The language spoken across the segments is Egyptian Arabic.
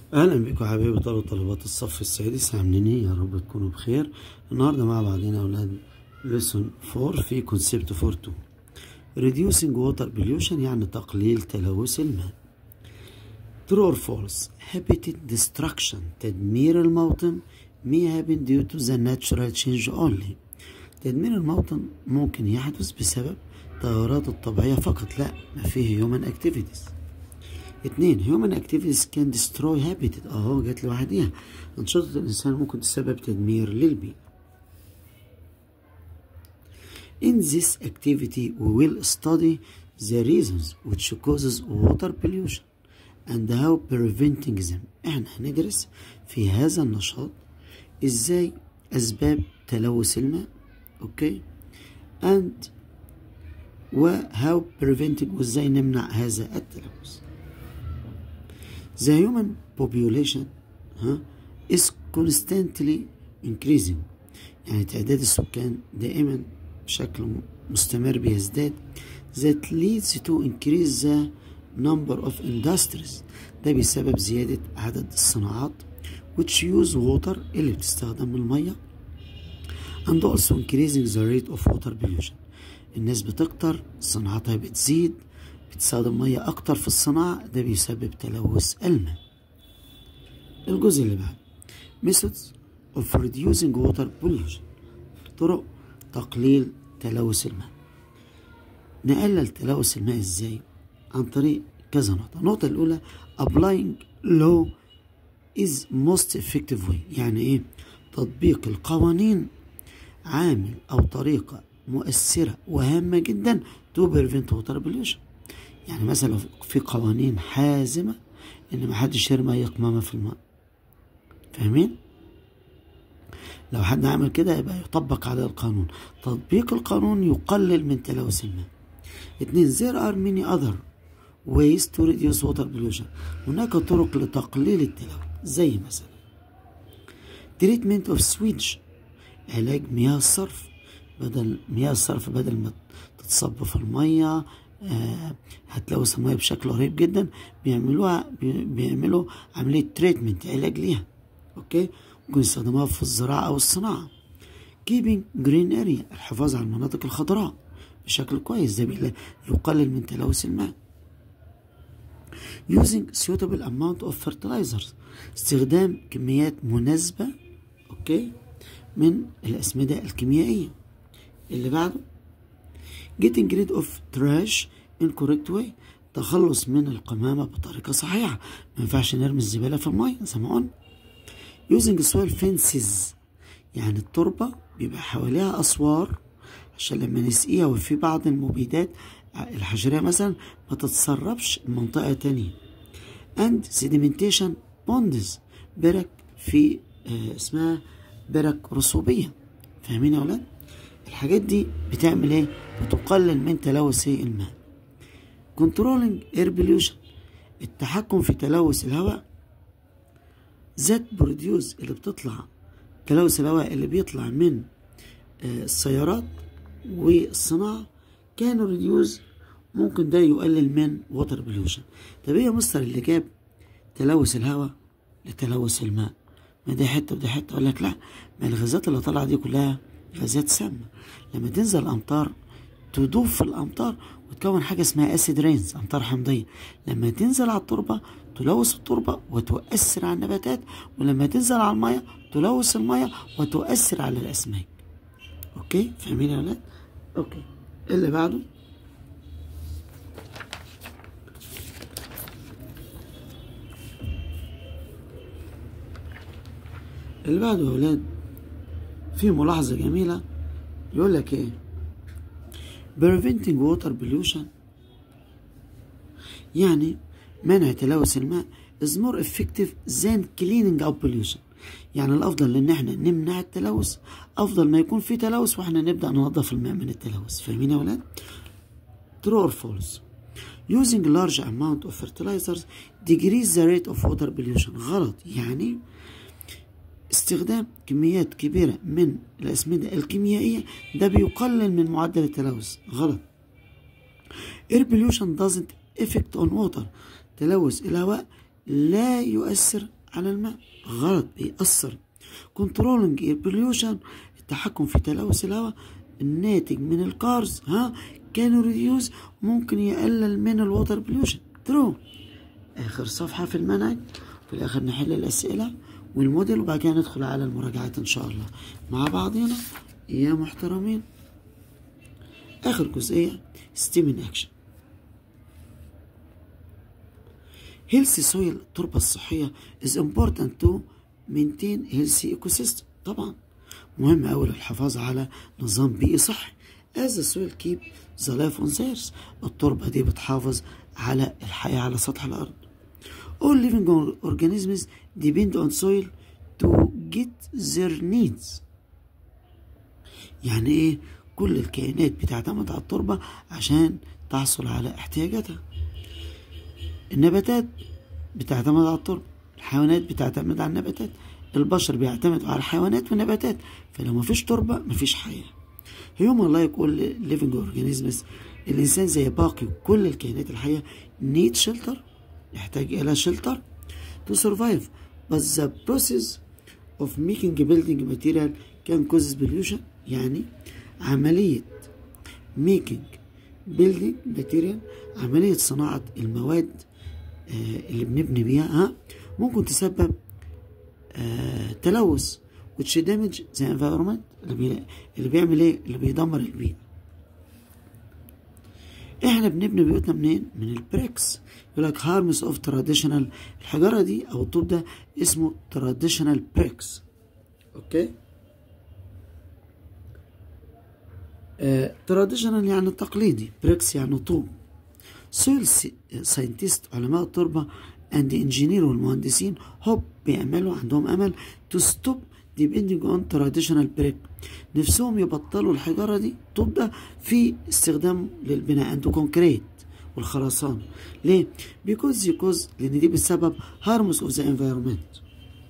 اهلا بكم حبايبي طلبة طالبات الصف السادس عاملين ايه يا رب تكونوا بخير النهارده مع بعضنا يا اولاد ليسون 4 في كونسبت 4 2 reducing water pollution يعني تقليل تلوث الماء true or false habitat destruction تدمير الموطن may happen due to the natural change only تدمير الموطن ممكن يحدث بسبب التغيرات الطبيعية فقط لا ما فيه human activities اتنين human activities can destroy habitat اهو جت لوحديها انشطة الانسان ممكن تسبب تدمير للبيئة In this activity we will study the reasons which causes water pollution and how preventing them احنا هندرس في هذا النشاط ازاي اسباب تلوث الماء اوكي and و how preventing وازاي نمنع هذا التلوث The human population ها is constantly increasing يعني تعداد السكان دائما بشكل مستمر بيزداد that leads to increase the number of industries ده بسبب زيادة عدد الصناعات which use water اللي بتستخدم المية and also increasing the rate of water pollution الناس بتكتر صناعاتها بتزيد بتستخدم مية أكتر في الصناعة ده بيسبب تلوث الماء الجزء اللي بعد methods of reducing water pollution طرق تقليل تلوث الماء نقلل تلوث الماء ازاي عن طريق كذا نقطة النقطة الأولى applying law is most effective way يعني ايه تطبيق القوانين عامل أو طريقة مؤثرة وهامة جدا to prevent water pollution يعني مثلا في قوانين حازمة إن محدش يرمي أي قمامة في الماء فاهمين؟ لو حد عمل كده يبقى يطبق عليه القانون تطبيق القانون يقلل من تلوث الماء اتنين there are many other ways to reduce water pollution هناك طرق لتقليل التلوث زي مثلا treatment of sewage علاج مياه الصرف بدل مياه الصرف بدل ما تتصب في المية آه هتلوث المية بشكل قريب جدا بيعملوها بيعملوا عملية تريتمنت علاج ليها اوكي ممكن يستخدموها في الزراعة أو الصناعة keeping green area الحفاظ على المناطق الخضراء بشكل كويس ده يقلل من تلوث الماء using suitable amount of fertilizers استخدام كميات مناسبة اوكي من الأسمدة الكيميائية اللي بعده getting rid of trash in correct way تخلص من القمامة بطريقة صحيحة ما ينفعش نرمي الزبالة في المية زي ما قلنا using soil fences يعني التربة بيبقى حواليها أسوار عشان لما نسقيها وفي بعض المبيدات الحشرية مثلا ما تتسربش منطقة تانية and sedimentation ponds برك في آه اسمها برك رسوبية فاهمين يا ولاد؟ الحاجات دي بتعمل ايه؟ بتقلل من تلوث الماء controlling air pollution التحكم في تلوث الهواء ذات بروديوز اللي بتطلع تلوث الهواء اللي بيطلع من السيارات والصناعة كانوا ريديوز ممكن ده يقلل من ووتر بوليوشن طب ايه يا مستر اللي جاب تلوث الهواء لتلوث الماء ما دي حته ودي حته اقول لك لا ما الغازات اللي طالعه دي كلها غازات سامه لما تنزل الامطار تدوب في الامطار وتكون حاجه اسمها اسيد رينز امطار حمضيه لما تنزل على التربه تلوث التربه وتؤثر على النباتات ولما تنزل على الميه تلوث الميه وتؤثر على الاسماك اوكي فاهمين يا ولاد اوكي اللي بعده اللي بعده يا ولاد في ملاحظة جميلة يقول لك ايه preventing water pollution يعني منع تلوث الماء is more effective than cleaning up pollution يعني الافضل ان احنا نمنع التلوث افضل ما يكون في تلوث واحنا نبدا ننظف الماء من التلوث فاهمين يا ولاد true or false using large amount of fertilizers decrease the rate of water pollution غلط يعني استخدام كميات كبيرة من الأسمدة الكيميائية ده بيقلل من معدل التلوث غلط air pollution doesn't affect on water تلوث الهواء لا يؤثر على الماء غلط بيأثر controlling air pollution التحكم في تلوث الهواء الناتج من الكارز ها كانوا ريديوز ممكن يقلل من الووتر بوليوشن ترو اخر صفحة في المنهج في الاخر نحل الاسئلة والموديل وبعد كده ندخل على المراجعات ان شاء الله مع بعضنا يا محترمين اخر جزئية ستيمين اكشن healthy soil التربة الصحية is important to maintain healthy ecosystem طبعا مهم أوي للحفاظ على نظام بيئي صحي as the soil keep the life on the earth التربة دي بتحافظ على الحياة على سطح الأرض all living organisms depend on soil to get their needs يعني ايه كل الكائنات بتعتمد على التربة عشان تحصل على احتياجاتها النباتات بتعتمد على التربة الحيوانات بتعتمد على النباتات البشر بيعتمدوا على الحيوانات والنباتات فلو مفيش تربة مفيش حياة هيوم الله يقول living organisms الإنسان زي باقي كل الكائنات الحية need shelter يحتاج إلى shelter to survive but the process of making building material can cause pollution يعني عملية making building material عملية صناعة المواد اللي بنبني بيها ها ممكن تسبب آه تلوث which damage the environment اللي, بي... اللي بيعمل ايه اللي بيدمر البيئة احنا بنبني بيوتنا منين من البريكس يقول لك هارمس اوف تراديشنال الحجارة دي او الطوب ده اسمه تراديشنال بريكس اوكي تراديشنال يعني تقليدي بريكس يعني طوب سويل ساينتست علماء التربة اند انجينير والمهندسين هوب بيعملوا عندهم امل تو ستوب depending on traditional brick نفسهم يبطلوا الحجارة دي الطوب ده في استخدام للبناء انتو كونكريت والخرسانة ليه؟ because because لأن دي بسبب harms of the environment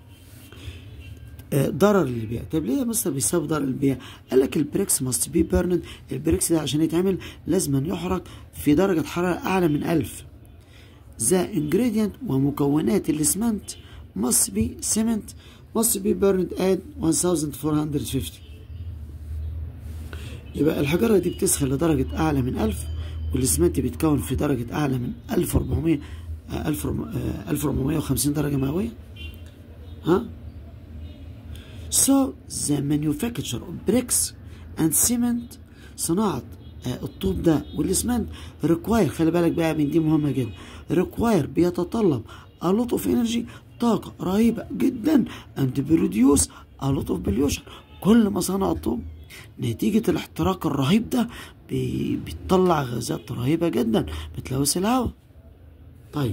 ضرر للبيئة طب ليه يا مستر بيسبب ضرر للبيئة قال لك البريكس ماست بي بيرند البريكس ده عشان يتعمل لازم يحرق في درجة حرارة أعلى من ألف ذا ingredient ومكونات الاسمنت must be cement must be burned at 1450 يبقى الحجارة دي بتسخن لدرجة أعلى من ألف والاسمنت بيتكون في درجة أعلى من 1400 1450 درجة مئوية ها So the manufacture of bricks and cement صناعة الطوب ده والاسمنت require خلي بالك بقى من دي مهمة جدا require بيتطلب a lot of energy طاقة رهيبة جدا and produce a lot of pollution كل ما صنع الطوب نتيجة الاحتراق الرهيب ده بيطلع غازات رهيبة جدا بتلوث الهواء طيب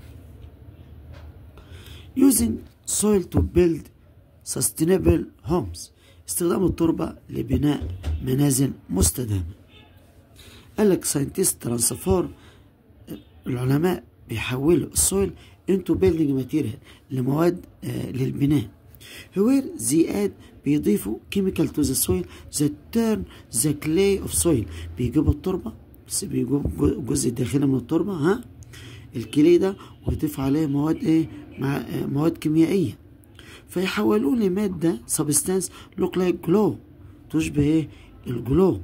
using soil to build sustainable homes استخدام التربة لبناء منازل مستدامة قال لك ساينتست ترانسفور العلماء بيحولوا السويل into building material لمواد آه للبناء where they add بيضيفوا chemical to the soil that turn the clay of soil بيجيبوا التربة بس بيجيبوا الجزء الداخلي من التربة ها الكلي ده ويضيف عليه مواد ايه مع آه مواد كيميائية فيحولوه لمادة substance look like glow تشبه ايه الجلو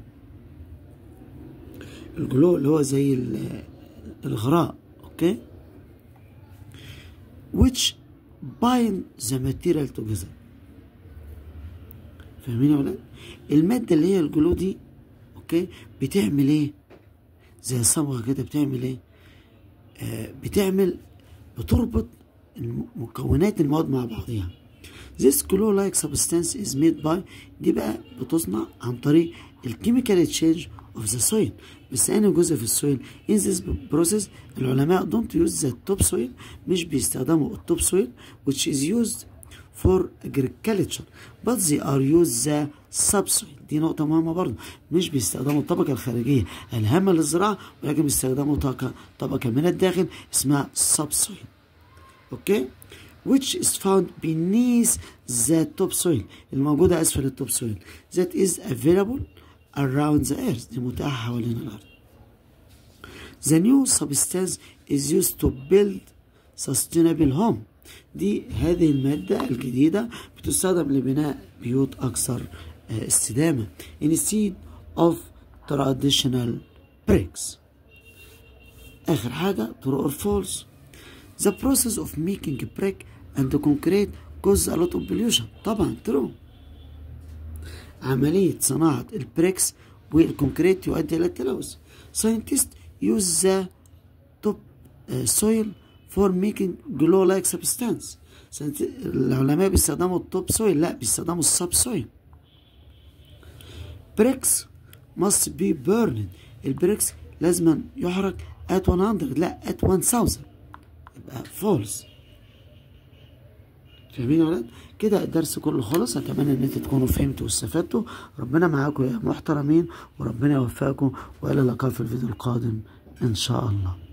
الجلو اللي هو زي الغراء اوكي which bind the material together فاهمين يا ولاد المادة اللي هي الجلو دي اوكي بتعمل ايه زي الصبغة كده بتعمل ايه آه بتعمل بتربط مكونات المواد مع بعضها This glue-like substance is made by دي بقى بتصنع عن طريق الكيميكال exchange of the soil بس أنا جزء في السويل in this process العلماء don't use the top soil مش بيستخدموا التوب soil which is used for agriculture but they are use the subsoil دي نقطة مهمة برضه مش بيستخدموا الطبقة الخارجية الهامة للزراعة ولكن بيستخدموا طاقة طبقة من الداخل اسمها subsoil اوكي which is found beneath the topsoil الموجودة أسفل التوب that is available around the earth دي متاحة حوالين الأرض The new substance is used to build sustainable home دي هذه المادة الجديدة بتستخدم لبناء بيوت أكثر استدامة instead of traditional bricks آخر حاجة true or false the process of making brick and concrete causes a lot of pollution طبعا true عملية صناعة البريكس والكونكريت يؤدي إلى التلوث scientists use the top soil for making glow like substance العلماء بيستخدموا التوب سويل لا بيستخدموا السب سويل بريكس must be burned البريكس لازم يحرق at 100 لا at 1000 يبقى false فاهمين يا ولاد كده الدرس كله خلص اتمنى ان انتوا تكونوا فهمتوا واستفدتوا ربنا معاكم يا محترمين وربنا يوفقكم والى اللقاء في الفيديو القادم ان شاء الله